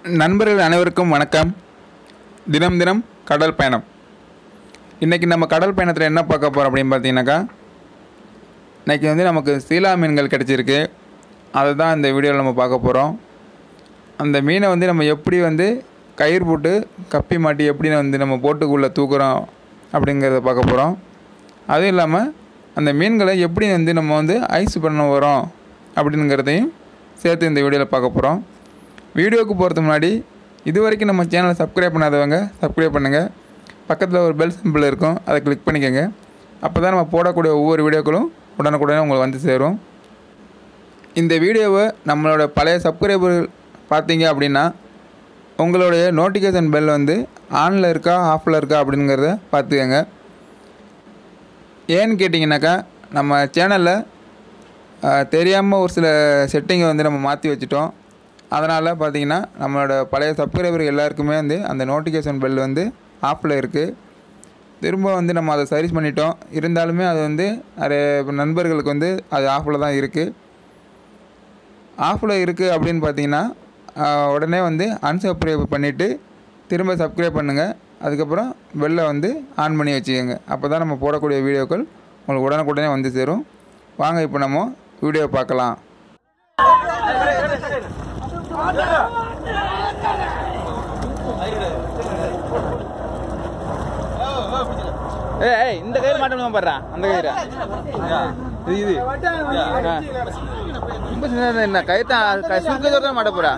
நண்பர்கள் அனைவருக்கும் வணக்கம் தினம் தினம் கடல் பயணம் இன்றைக்கி நம்ம கடல் பயணத்தில் என்ன பார்க்க போகிறோம் அப்படின்னு பார்த்தீங்கன்னாக்கா இன்றைக்கி வந்து நமக்கு சீலா மீன்கள் கிடச்சிருக்கு அதை தான் இந்த வீடியோவில் நம்ம பார்க்க போகிறோம் அந்த மீனை வந்து நம்ம எப்படி வந்து கயிறு போட்டு கப்பி மாட்டி எப்படி வந்து நம்ம போட்டுக்குள்ளே தூக்குறோம் அப்படிங்கிறத பார்க்க போகிறோம் அதுவும் இல்லாமல் அந்த மீன்களை எப்படி வந்து நம்ம வந்து ஐஸ் பண்ண வரோம் அப்படிங்கிறதையும் சேர்த்து இந்த வீடியோவில் பார்க்க போகிறோம் வீடியோவுக்கு போகிறதுக்கு முன்னாடி இது வரைக்கும் நம்ம சேனலை சப்ஸ்கிரைப் பண்ணாதவங்க சப்ஸ்கிரைப் பண்ணுங்கள் பக்கத்தில் ஒரு பெல் சிம்பிள் இருக்கும் அதை கிளிக் பண்ணிக்கோங்க அப்போ தான் நம்ம போடக்கூடிய ஒவ்வொரு வீடியோக்களும் உடனுக்குடனே உங்களுக்கு வந்து சேரும் இந்த வீடியோவை நம்மளோட பழைய சப்ஸ்கிரைபர்கள் பார்த்தீங்க அப்படின்னா உங்களுடைய நோட்டிஃபிகேஷன் பெல் வந்து ஆனில் இருக்கா ஆஃபில் இருக்கா அப்படிங்கிறத பார்த்துக்கோங்க ஏன்னு கேட்டிங்கனாக்கா நம்ம சேனலில் தெரியாமல் ஒரு சில செட்டிங்கை வந்து நம்ம மாற்றி வச்சுட்டோம் அதனால் பார்த்தீங்கன்னா நம்மளோட பழைய சப்ஸ்கிரைபர் எல்லாருக்குமே வந்து அந்த நோட்டிஃபிகேஷன் பெல் வந்து ஆஃபில் இருக்குது திரும்ப வந்து நம்ம அதை சர்வீஸ் பண்ணிட்டோம் இருந்தாலுமே அது வந்து நிறைய நண்பர்களுக்கு வந்து அது ஆஃபில் தான் இருக்குது ஆஃபில் இருக்குது அப்படின்னு பார்த்தீங்கன்னா ஆஹ், உடனே வந்து அன்சப்ஸ்கிரைப் பண்ணிவிட்டு திரும்ப சப்ஸ்கிரைப் பண்ணுங்கள் அதுக்கப்புறம் பெல்லை வந்து ஆன் பண்ணி வச்சுக்கோங்க அப்போ தான் நம்ம போடக்கூடிய வீடியோக்கள் உங்களுக்கு உடனுக்குடனே வந்து சேரும் வாங்க இப்போ நம்ம வீடியோ பார்க்கலாம் ஏய் ஏய், இந்த கயிறு மாட்டணும் பாடுறா அந்த கயிறு இது இது ஆ. ரொம்ப சின்ன என்ன கயிறு சுருக்க தான் மாட்ட போறா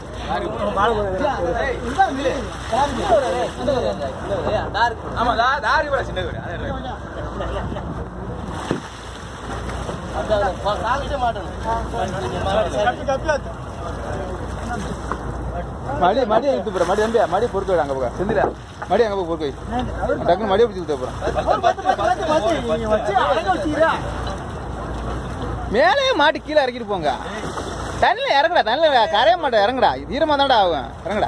மடி மடி இழுத்து போற மடி தம்பியா மடி பொறுக்க விடு அங்க போக செந்தில மடி அங்க போய் பொறுக்க வை. டக்குனு மடியை பிடிச்சி இழுத்து போறோம் மேலே மாட்டி கீழே இறக்கிட்டு போங்க தண்ணில இறங்குடா தண்ணில கரைய மாட்டேன் இறங்குடா இது ஈரமா தான்டா ஆகும் இறங்குடா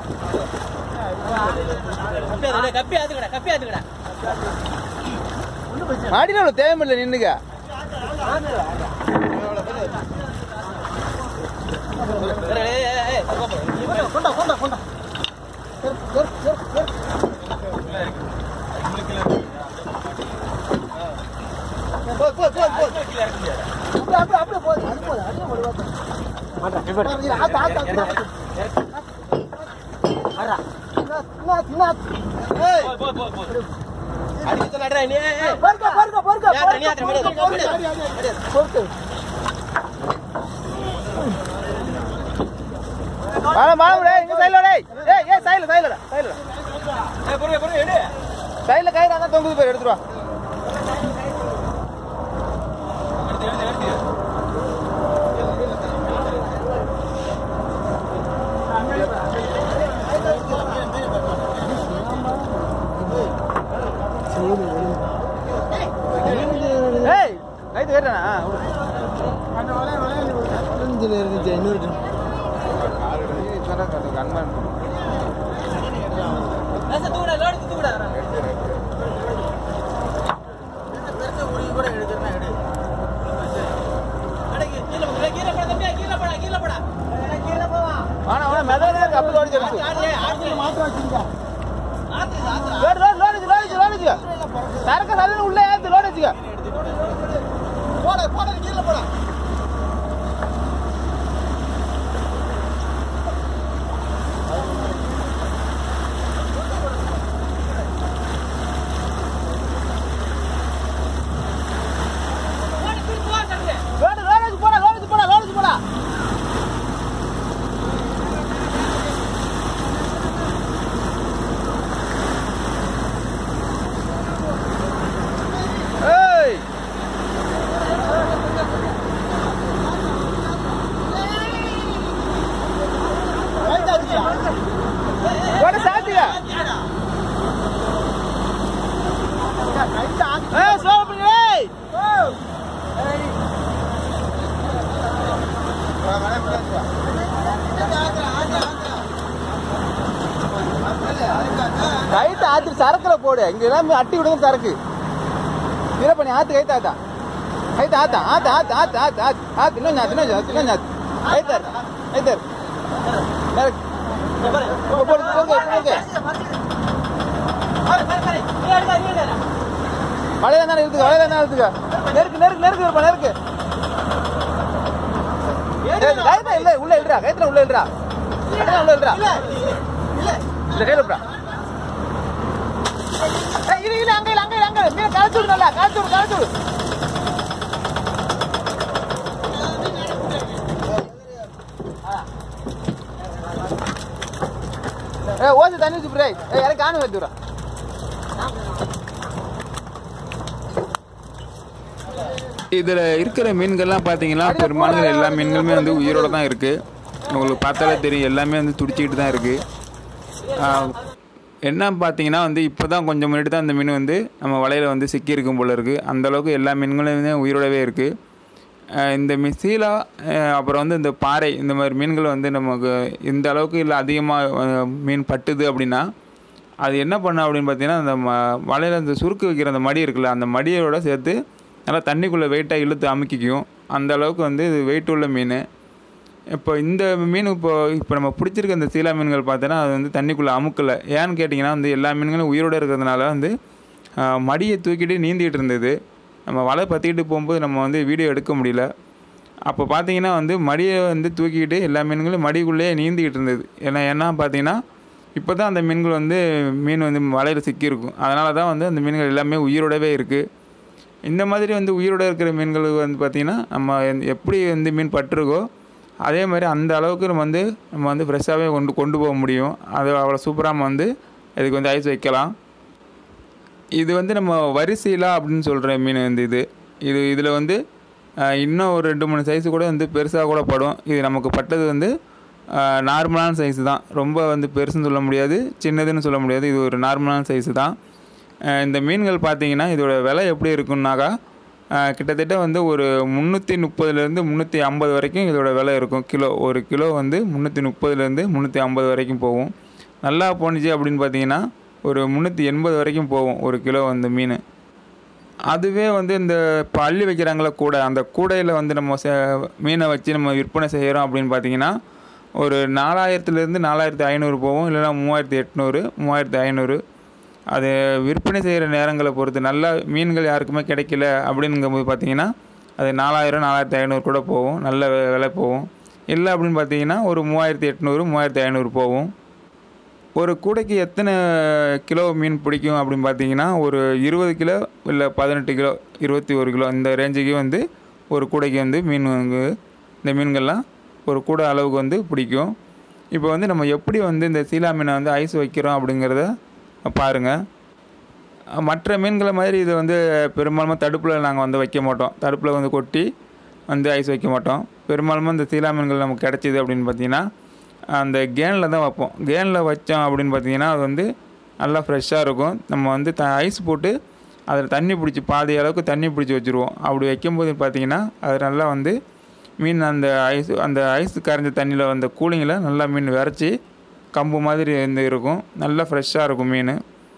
மாடியில் அவ்வளோ தேவையில்லை நின்னுங்க வாழ வாழ டேய் இங்க சைடுல டேய் ஏய் ஏய் சைடுல சைடுல சைடுல ஏய் பொறுங்க பொறுங்க எடு சைடுல கயிறு அங்க தொங்குது போய் எடுத்துட்டு வா ஏய் கைது கேட்டனா கண்மன் ஆனா அவன மெதவே கப்பல் ஓடி செலுத்து load load load load load சரக்கு சரக்கு உள்ள ஏத்து லோடு வச்சுக்க போட போட கீழ போட லோடு லோடு வச்சு போடா லோடு வச்சு போடா லோடு வச்சு போடா ஏய் போட சாத்தியா ஏய் ஸ்லோ பண்ணு ஏய் கைத்து ஆத்து சரக்குல போடு இங்க எல்லாம் அட்டி விடுங்க சரக்கு இதை பண்ணி ஆத்து கைத்து ஆத்தா கைத்து ஆத்தா ஆத்து ஆத்து ஆத்து ஆத்து ஆத்து ஆத்து இன்னும் ஞாத்து இன்னும் ஞாத்து இன்னும் ஞாத்து கைத்தார் கைத்தார் இப்போ போடு, இப்போ போடு, இப்போ போடு. வலையில தானே இருக்கு வலையில தானே இருக்கு நெருக்கு நெருக்கு நெருக்கு இருப்பா நெருக்கு ஏய், கயித்துல இல்ல உள்ள இல்லடா கயித்துல உள்ள இல்லடா கயித்துல உள்ள இல்லடா இந்த கையில விடுறா ஏய், இரு இரு அங்க இல்ல அங்க இல்ல அங்க இல்ல. மீன் கலச்சு விடு நல்லா கலச்சு விடு கலச்சு விடு ஏய் ஓசி தண்ணி ஊத்தி விடுறேன் ஏய் இறக்கி ஆணு வைத்து விடுறா இதில் இருக்கிற மீன்கள்லாம் பார்த்தீங்கன்னா பெரும்பாலும் எல்லா மீன்களுமே வந்து உயிரோட தான் இருக்குது உங்களுக்கு பார்த்தாலே தெரியும் எல்லாமே வந்து துடிச்சிக்கிட்டு தான் இருக்குது என்ன பார்த்தீங்கன்னா வந்து இப்போ தான் கொஞ்சம் முன்னாடி தான் அந்த மீன் வந்து நம்ம வலையில் வந்து சிக்கியிருக்கும் போல இருக்குது அந்தளவுக்கு எல்லா மீன்களுமே உயிரோடவே இருக்குது இந்த மீ- சீலா அஹ், அப்புறம் வந்து இந்த பாறை இந்த மாதிரி மீன்கள் வந்து நமக்கு இந்த அளவுக்கு இல்லை அதிகமாக மீன் பட்டுது அப்படின்னா அது என்ன பண்ணும் அப்படின்னு பார்த்தீங்கன்னா அந்த ம வலையில் இந்த சுருக்கு வைக்கிற அந்த மடி இருக்குல்ல அந்த மடியோட சேர்த்து நல்லா தண்ணிக்குள்ளே வெயிட்டாக இழுத்து அமுக்கிக்கும் அந்த அளவுக்கு வந்து இது வெயிட் உள்ள மீன் இப்போ இந்த மீன் இப்போ இப்போ நம்ம பிடிச்சிருக்க இந்த சீலா மீன்கள் பார்த்தோன்னா அது வந்து தண்ணிக்குள்ளே அமுக்கலை ஏன்னு கேட்டிங்கன்னா வந்து எல்லா மீன்களும் உயிரோடு இருக்கிறதுனால வந்து ஆஹ், மடியை தூக்கிட்டு நீந்திட்டு இருந்தது நம்ம வலை பற்றிக்கிட்டு போகும்போது நம்ம வந்து வீடியோ எடுக்க முடியல அப்போ பார்த்தீங்கன்னா வந்து மடியை வந்து தூக்கிக்கிட்டு எல்லா மீன்களும் மடிக்குள்ளேயே நீந்திக்கிட்டு இருந்தது ஏன்னா ஏன்னா பார்த்தீங்கன்னா இப்போ தான் அந்த மீன்கள் வந்து மீன் வந்து வலையில் சிக்கியிருக்கும் அதனால தான் வந்து அந்த மீன்கள் எல்லாமே உயிரோடவே இருக்குது இந்த மாதிரி வந்து உயிரோட இருக்கிற மீன்கள் வந்து பார்த்திங்கன்னா நம்ம எந்த- எப்படி வந்து மீன் பட்டிருக்கோ அதே மாதிரி அந்த அளவுக்கு நம்ம வந்து நம்ம வந்து ஃப்ரெஷ்ஷாகவே கொண்டு கொண்டு போக முடியும் அது அவ்வளோ சூப்பராக நம்ம வந்து இதுக்கு வந்து ஐஸ் வைக்கலாம் இது வந்து நம்ம வரிசையிலா அப்படின்னு சொல்கிற மீன் வந்து இது இது இதில் வந்து அஹ், இன்னும் ஒரு ரெண்டு மூணு சைஸு கூட வந்து பெருசாக கூட படும் இது நமக்கு பட்டது வந்து நார்மலான சைஸ் தான் ரொம்ப வந்து பெருசுன்னு சொல்ல முடியாது சின்னதுன்னு சொல்ல முடியாது இது ஒரு நார்மலான சைஸு தான் அஹ், இந்த மீன்கள் பார்த்தீங்கன்னா இதோட விலை எப்படி இருக்குன்னாக்கா அஹ், கிட்டத்தட்ட வந்து ஒரு முந்நூற்றி முப்பதுலேருந்து முந்நூற்றி ஐம்பது வரைக்கும் இதோட விலை இருக்கும் கிலோ ஒரு கிலோ வந்து முந்நூற்றி முப்பதுலேருந்து முந்நூற்றி ஐம்பது வரைக்கும் போகும் நல்லா போணுச்சு அப்படின்னு பார்த்தீங்கன்னா ஒரு முந்நூற்றி எண்பது வரைக்கும் போகும் ஒரு கிலோ வந்து மீன் அதுவே வந்து இந்த இப்போ அள்ளி வைக்கிறாங்கள கூடை அந்த கூடையில் வந்து நம்ம சே- மீனை வச்சு நம்ம விற்பனை செய்கிறோம் அப்படின்னு பார்த்தீங்கன்னா ஒரு நாலாயிரத்துலேருந்து நாலாயிரத்தி ஐநூறு போகும் இல்லைன்னா மூவாயிரத்தி எட்நூறு மூவாயிரத்தி ஐநூறு அது விற்பனை செய்கிற நேரங்களை பொறுத்து நல்ல மீன்கள் யாருக்குமே கிடைக்கல அப்படிங்கும்போது பார்த்தீங்கன்னா அது நாலாயிரம் நாலாயிரத்தி ஐநூறு கூட போகும் நல்ல வெ- விலை போகும் இல்லை அப்படின்னு பார்த்தீங்கன்னா ஒரு மூவாயிரத்தி எட்நூறு மூவாயிரத்தி ஐநூறு போகும் ஒரு கூடைக்கு எத்தனை கிலோ மீன் பிடிக்கும் அப்படின்னு பார்த்தீங்கன்னா ஒரு இருபது கிலோ இல்லை பதினெட்டு கிலோ இருபத்தி ஒரு கிலோ இந்த ரேஞ்சுக்கு வந்து ஒரு கூடைக்கு வந்து மீன் வந்து இந்த மீன்கள்லாம் ஒரு கூடை அளவுக்கு வந்து பிடிக்கும் இப்போ வந்து நம்ம எப்படி வந்து இந்த சீலா மீனை வந்து ஐஸ் வைக்கிறோம் அப்படிங்கிறத பாருங்கள் மற்ற மீன்களை மாதிரி இது வந்து பெரும்பாலும் தடுப்பில் நாங்கள் வந்து வைக்க மாட்டோம் தடுப்பில் வந்து கொட்டி வந்து ஐஸ் வைக்க மாட்டோம் பெரும்பாலும் இந்த சீலா மீன்கள் நமக்கு கிடச்சிது அப்படின்னு பார்த்தீங்கன்னா அந்த கேனில் தான் வைப்போம் கேனில் வச்சோம் அப்படின்னு பார்த்தீங்கன்னா அது வந்து நல்லா ஃப்ரெஷ்ஷாக இருக்கும் நம்ம வந்து த ஐஸ் போட்டு அதில் தண்ணி பிடிச்சி பாதி அளவுக்கு தண்ணி பிடிச்சி வச்சுருவோம் அப்படி வைக்கும்போது பார்த்தீங்கன்னா அது நல்லா வந்து மீன் அந்த ஐஸ் அந்த ஐஸ் கரைஞ்ச தண்ணியில் அந்த கூலிங்கில் நல்லா மீன் விரைச்சி கம்பு மாதிரி வந்து இருக்கும் நல்லா ஃப்ரெஷ்ஷாக இருக்கும் மீன்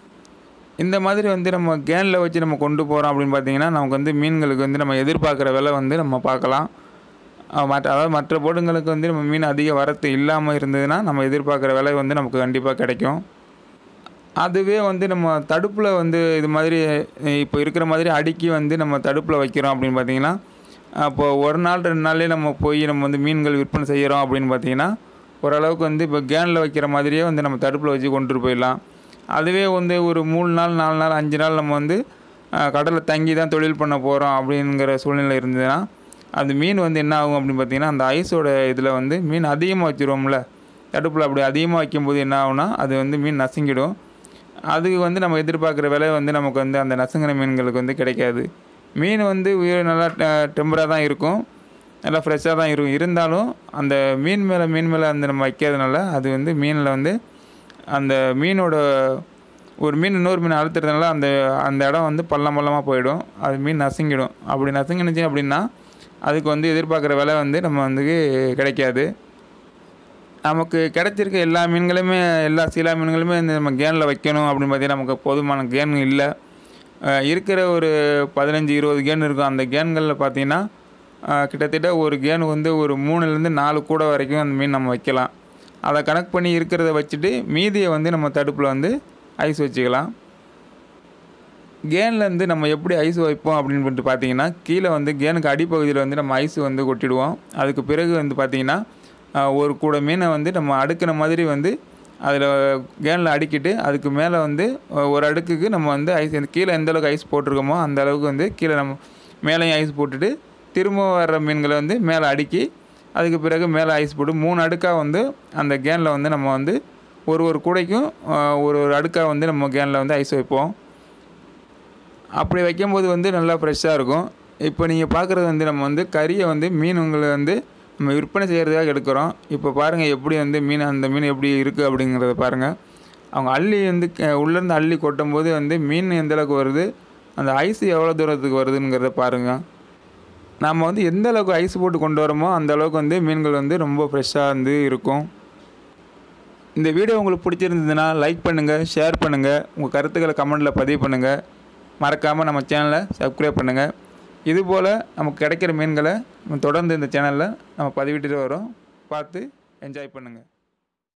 இந்த மாதிரி வந்து நம்ம கேனில் வச்சு நம்ம கொண்டு போகிறோம் அப்படின்னு பார்த்தீங்கன்னா நமக்கு வந்து மீன்களுக்கு வந்து நம்ம எதிர்பார்க்குற விலை வந்து நம்ம பார்க்கலாம் அஹ் மற்ற அதாவது மற்ற போட்டுங்களுக்கு வந்து நம்ம மீன் அதிக வரத்து இல்லாமல் இருந்ததுன்னா நம்ம எதிர்பார்க்குற விலை வந்து நமக்கு கண்டிப்பாக கிடைக்கும் அதுவே வந்து நம்ம தடுப்பில் வந்து இது மாதிரி இப்போ இருக்கிற மாதிரி அடுக்கி வந்து நம்ம தடுப்பில் வைக்கிறோம் அப்படின்னு பார்த்தீங்கன்னா அப்போ ஒரு நாள் ரெண்டு நாள்லேயே நம்ம போய் நம்ம வந்து மீன்கள் விற்பனை செய்கிறோம் அப்படின்னு பார்த்தீங்கன்னா ஓரளவுக்கு வந்து இப்போ கேனில் வைக்கிற மாதிரியே வந்து நம்ம தடுப்பில் வச்சு கொண்டுட்டு போயிடலாம் அதுவே வந்து ஒரு மூணு நாள் நாலு நாள் அஞ்சு நாள் நம்ம வந்து கடலில் தங்கி தான் தொழில் பண்ண போகிறோம் அப்படிங்கிற சூழ்நிலை இருந்ததுன்னா அந்த மீன் வந்து என்ன ஆகும் அப்படின்னு பார்த்தீங்கன்னா அந்த ஐஸோட இதில் வந்து மீன் அதிகமாக வச்சுருவோம்ல தடுப்பில் அப்படி அதிகமாக வைக்கும்போது என்ன ஆகும்னா அது வந்து மீன் நசுங்கிடும் அதுக்கு வந்து நம்ம எதிர்பார்க்குற விலை வந்து நமக்கு வந்து அந்த நசுங்கின மீன்களுக்கு வந்து கிடைக்காது மீன் வந்து உயிர் நல்லா டெம்பராக தான் இருக்கும் நல்லா ஃப்ரெஷ்ஷாக தான் இருக்கும் இருந்தாலும் அந்த மீன் மேலே மீன் மேலே அந்த நம்ம வைக்கிறதுனால அது வந்து மீனில் வந்து அந்த மீனோட ஒரு மீன் இன்னொரு மீன் அழுத்துறதுனால அந்த அந்த இடம் வந்து பள்ளம் பள்ளமாக போயிடும் அது மீன் நசுங்கிடும் அப்படி நசுங்கினுச்சு அப்படின்னா அதுக்கு வந்து எதிர்பார்க்குற விலை வந்து நம்ம வந்து கிடைக்காது நமக்கு கிடைச்சிருக்க எல்லா மீன்களுமே எல்லா சீலா மீன்களுமே இந்த நம்ம கேனில் வைக்கணும் அப்படின்னு பார்த்தீங்கன்னா நமக்கு போதுமான கேன் இல்லை அஹ் இருக்கிற ஒரு பதினஞ்சு இருபது கேன் இருக்கும் அந்த கேன்களில் பார்த்தீங்கன்னா அஹ் கிட்டத்தட்ட ஒரு கேன் வந்து ஒரு மூணுலேருந்து நாலு கூட வரைக்கும் அந்த மீன் நம்ம வைக்கலாம் அதை கணக்கு பண்ணி இருக்கிறத வச்சுட்டு மீதியை வந்து நம்ம தடுப்பில் வந்து ஐஸ் வச்சுக்கலாம் கேன்லேருந்து நம்ம எப்படி ஐஸ் வைப்போம் அப்படின்னு சொல்லிட்டு பார்த்தீங்கன்னா கீழே வந்து கேனுக்கு அடிப்பகுதியில் வந்து நம்ம ஐஸ் வந்து கொட்டிடுவோம் அதுக்கு பிறகு வந்து பார்த்திங்கன்னா ஆஹ், ஒரு கூட மீனை வந்து நம்ம அடுக்கின மாதிரி வந்து அதில் கேனில் அடுக்கிட்டு அதுக்கு மேலே வந்து அஹ், ஒரு அடுக்குக்கு நம்ம வந்து ஐஸ் கீழே எந்த அளவுக்கு ஐஸ் போட்டிருக்கோமோ அந்த அளவுக்கு வந்து கீழே நம்ம மேலேயும் ஐஸ் போட்டுட்டு திரும்ப வர்ற மீன்களை வந்து மேலே அடுக்கி அதுக்கு பிறகு மேலே ஐஸ் போட்டு மூணு அடுக்காக வந்து அந்த கேனில் வந்து நம்ம வந்து ஒரு ஒரு கூடைக்கும் ஆஹ், ஒரு ஒரு அடுக்காக வந்து நம்ம கேனில் வந்து ஐஸ் வைப்போம் அப்படி வைக்கும்போது வந்து நல்லா ஃப்ரெஷ்ஷாக இருக்கும் இப்போ நீங்கள் பார்க்குறது வந்து நம்ம வந்து கறியை வந்து மீனுங்களை வந்து நம்ம விற்பனை செய்கிறதுக்காக எடுக்கிறோம் இப்போ பாருங்கள் எப்படி வந்து மீன் அந்த மீன் எப்படி இருக்குது அப்படிங்கிறத பாருங்கள் அவங்க அள்ளி வந்து க- உள்ளேருந்து அள்ளி கொட்டும் போது வந்து மீன் எந்த அளவுக்கு வருது அந்த ஐஸ் எவ்வளோ தூரத்துக்கு வருதுங்கிறத பாருங்கள் நாம் வந்து எந்த அளவுக்கு ஐஸ் போட்டு கொண்டு வரோமோ அந்த அளவுக்கு வந்து மீன்கள் வந்து ரொம்ப ஃப்ரெஷ்ஷாக வந்து இருக்கும் இந்த வீடியோ உங்களுக்கு பிடிச்சிருந்ததுன்னா லைக் பண்ணுங்கள் ஷேர் பண்ணுங்கள் உங்கள் கருத்துக்களை கமெண்ட்டில் பதிவு பண்ணுங்கள் மறக்காமல் நம்ம சேனலை சப்ஸ்கிரைப் பண்ணுங்கள் இதுபோல் நமக்கு கிடைக்கிற மீன்களை நம்ம தொடர்ந்து இந்த சேனலில் நம்ம பதிவிட்டுட்டு வரோம் பார்த்து என்ஜாய் பண்ணுங்கள்